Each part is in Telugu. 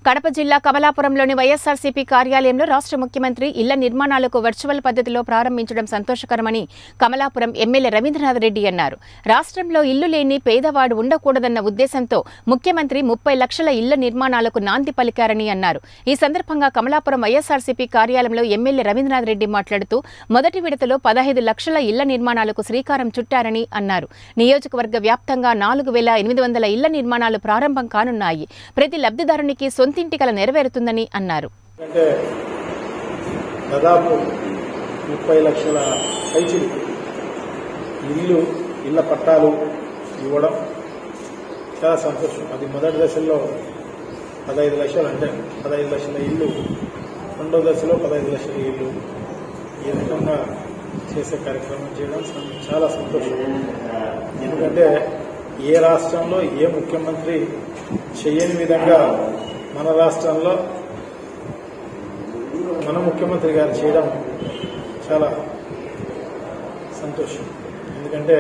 కడప జిల్లా కమలాపురంలోని వైఎస్ఆర్సీపీ కార్యాలయంలో రాష్ట్ర ముఖ్యమంత్రి ఇళ్ల నిర్మాణాలకు వర్చువల్ పద్ధతిలో ప్రారంభించడం సంతోషకరమని కమలాపురం ఎమ్మెల్యే రవీంద్రనాథ్ రెడ్డి అన్నారు రాష్ట్రంలో ఇల్లు లేని పేదవాడు ఉండకూడదన్న ఉద్దేశంతో ముఖ్యమంత్రి ముప్పై లక్షల ఇళ్ల నిర్మాణాలకు నాంది పలికారని అన్నారు ఈ సందర్భంగా కమలాపురం వైఎస్ఆర్సీపీ కార్యాలయంలో ఎమ్మెల్యే రవీంద్రనాథ్ రెడ్డి మాట్లాడుతూ మొదటి విడతలో పదహైదు లక్షల ఇళ్ల నిర్మాణాలకు శ్రీకారం చుట్టారని అన్నారు నియోజకవర్గ వ్యాప్తంగా నాలుగు వేల ఎనిమిది వందల ఇళ్ల నిర్మాణాలు ప్రారంభం కానున్నాయి ప్రతి లబ్ధిదారునికి సొంతింటి కల నెరవేరుతుందని అన్నారు అంటే దాదాపు ముప్పై లక్షల పైచిలు ఇల్లు ఇళ్ల పట్టాలు ఇవ్వడం చాలా సంతోషం అది మొదటి దశలో పదహైదు లక్షలు అంటే పదహైదు లక్షల ఇల్లు రెండో దశలో పదహైదు లక్షల ఇల్లు ఈ రకంగా చేసే కార్యక్రమం చేయడం సం- చాలా సంతోషం ఎందుకంటే ఏ రాష్ట్రంలో ఏ ముఖ్యమంత్రి చేయని విధంగా మన రాష్ట్రంలో మన ముఖ్యమంత్రి గారు చేయడం చాలా సంతోషం ఎందుకంటే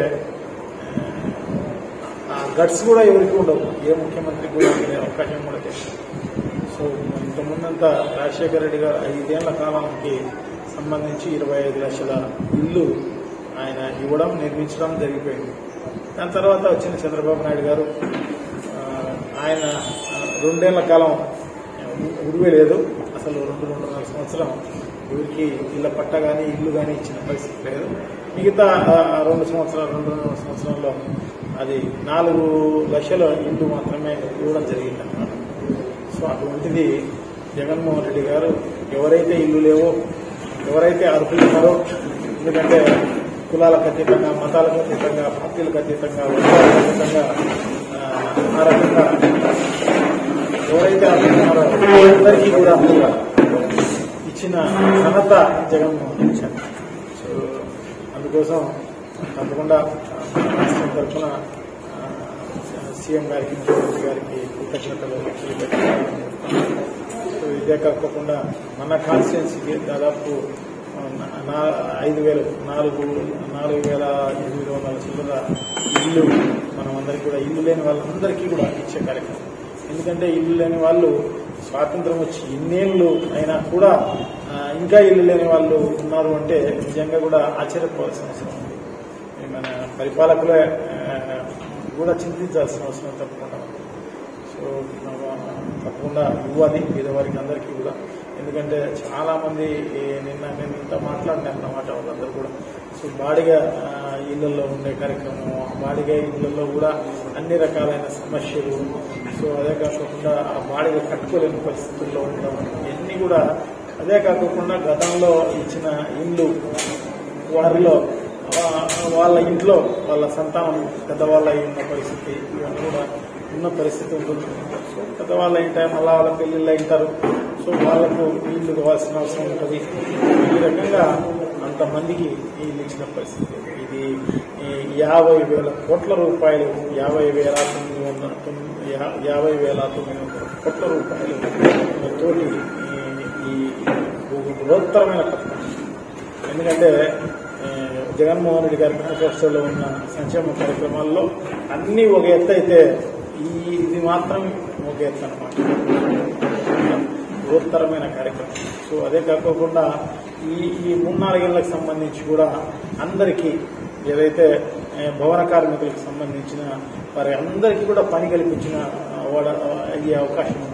ఆ గట్స్ కూడా ఎవరికి ఉండవు ఏ ముఖ్యమంత్రి కూడా ఉండే అవకాశం కూడా లేదు సో ఇంతకుముందంతా రాజశేఖర రెడ్డి గారు ఐదేళ్ల కాలానికి సంబంధించి ఇరవై ఐదు లక్షల ఇల్లు ఆయన ఇవ్వడం నిర్మించడం జరిగిపోయింది దాని తర్వాత వచ్చిన చంద్రబాబు నాయుడు గారు ఆ, ఆయన ఆ, రెండేళ్ల కాలం ఉడివే లేదు అసలు రెండు రెండున్నర సంవత్సరం ఎవరికి ఇళ్ళ పట్ట కానీ ఇల్లు కానీ ఇచ్చిన పరిస్థితి లేదు మిగతా ఆ, రెండు సంవత్సరాలు రెండున్నర సంవత్సరంలో అది నాలుగు లక్షల ఇల్లు మాత్రమే ఇవ్వడం జరిగింది అన్నమాట సో అటువంటిది జగన్మోహన్ రెడ్డి గారు ఎవరైతే ఇల్లు లేవో ఎవరైతే అర్హులు ఉన్నారో ఎందుకంటే కులాలకు అతీతంగా మతాలకు అతీతంగా పార్టీలకు అతీతంగా వర్గాలకు అతీతంగా ఆ, ఆ రకంగా ఎవరైతే అనుకున్నారో అందరికీ కూడా ఇచ్చిన ఘనత జగన్మోహన్ రెడ్డి గారు. సో అందుకోసం తప్పకుండా మన రాష్ట్రం తరఫున ఆ, సీఎం గారికి ముఖ్యమంత్రి గారికి కృతజ్ఞతలు తెలియజేస్తున్నాను. సో ఇదే కాకుండా మన కాన్స్టిట్యున్సీకి దాదాపు ఆ, నా- ఐదు వేలు నాలుగు నాలుగు వేల ఎనిమిది వందల చిల్లర ఇల్లు మనం అందరికీ కూడా ఇల్లు లేని వాళ్ళందరికీ కూడా ఇచ్చే కార్యక్రమం ఎందుకంటే ఇల్లు లేని వాళ్ళు స్వాతంత్రం వచ్చి ఇన్నేళ్ళు అయినా కూడా ఆ, ఇంకా ఇల్లు లేని వాళ్ళు ఉన్నారు అంటే నిజంగా కూడా ఆశ్చర్యపోవాల్సిన అవసరం ఉంది మన పరిపాలకులే ఆ, కూడా చింతించాల్సిన అవసరం తప్పకుండా ఉంది. సో ఆ, తప్పకుండా ఇవ్వాలి పేదవారికి అందరికీ కూడా ఎందుకంటే చాలా మంది ఈ నిన్న నేను ఇంత మాట్లాడినాను అన్నమాట వాళ్ళందరూ కూడా సో బాడిగ ఆ, ఇళ్లలో ఉండే కార్యక్రమం బాడిగ ఇళ్లలో కూడా అన్ని రకాలైన సమస్యలు సో అదే కాకుండా ఆ బాడిగ కట్టుకోలేని పరిస్థితుల్లో ఉండడం ఇవన్నీ కూడా అదే కాకుండా గతంలో ఇచ్చిన ఇండ్లు వారిలో వా- వాళ్ళ ఇంట్లో వాళ్ళ సంతానం పెద్దవాళ్ళ అయి ఉన్న పరిస్థితి ఇవన్నీ కూడా ఉన్న పరిస్థితి ఉంటుంది సో పెద్దవాళ్ళ ఇంటే మళ్ళా వాళ్ళ పెళ్లిళ్ళు అయింటారు సో వాళ్ళకు ఇల్లు కావాల్సిన అవసరం ఉంటుంది ఈ రకంగా అంతమందికి ఇల్లు ఇచ్చిన పరిస్థితి ఇది ఈ యాభై వేల కోట్ల రూపాయలు యాభై వేల తొమ్మిది వందల తొమ్మిది యా- యాభై వేల తొమ్మిది వందల కోట్ల రూపాయలు తోటి ఈ- ఈ బృహత్తరమైన పథకం ఎందుకంటే ఆ, జగన్మోహన్ రెడ్డి గారి మేనిఫెస్టోలో ఉన్న సంక్షేమ కార్యక్రమాల్లో అన్ని ఒక ఎత్తు అయితే ఈ ఇది మాత్రం ఒక ఎత్తు అనమాట బృహత్తరమైన కార్యక్రమం సో అదే కాకుండా ఈ ఈ మూడు నాలుగేళ్లకు సంబంధించి కూడా అందరికీ ఏదైతే ఆ, భవన కార్మికులకు సంబంధించిన వారి అందరికీ కూడా పని కల్పించిన ఆ, వాడ అయ్యే అవకాశం ఉంది